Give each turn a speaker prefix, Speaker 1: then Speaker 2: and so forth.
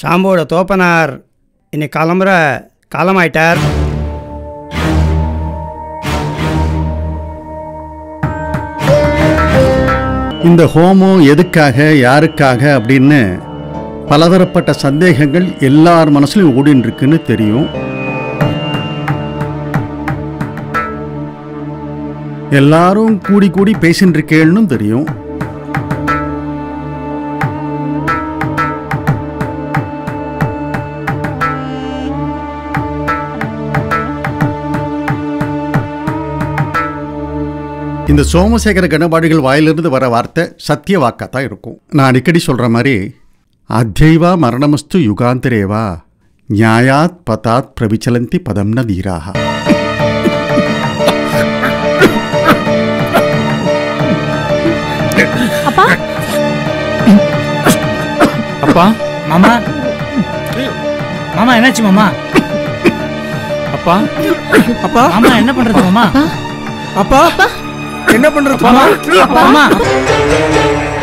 Speaker 1: சாம்போட தோப்பனார் இன்னைக்கு கிளம்புற காலமாயிட்டார்
Speaker 2: இந்த ஹோமம் எதுக்காக யாருக்காக அப்படின்னு பலதரப்பட்ட சந்தேகங்கள் எல்லார் மனசுலையும் ஓடின்னு இருக்குன்னு தெரியும் எல்லாரும் கூடி கூடி பேசின்னு இருக்கேன்னு தெரியும் இந்த சோமசேகர கணபாடிகள் வாயிலிருந்து வர வார்த்தை சத்திய வாக்கா தான் இருக்கும் நான் அடிக்கடி சொல்ற மாதிரி அத்தியவா மரணமஸ்து யுகாந்திரேவா நியாயாத் பதாத் பிரவிச்சலந்தி பதம்ன தீராக
Speaker 3: அப்பா
Speaker 4: அப்பா
Speaker 5: மாமா மாமா என்னாச்சு மாமா
Speaker 4: அப்பா
Speaker 6: அப்பா
Speaker 5: மாமா என்ன பண்றது மாமா
Speaker 6: அப்பா என்ன பண்றது
Speaker 5: மாமா மாமா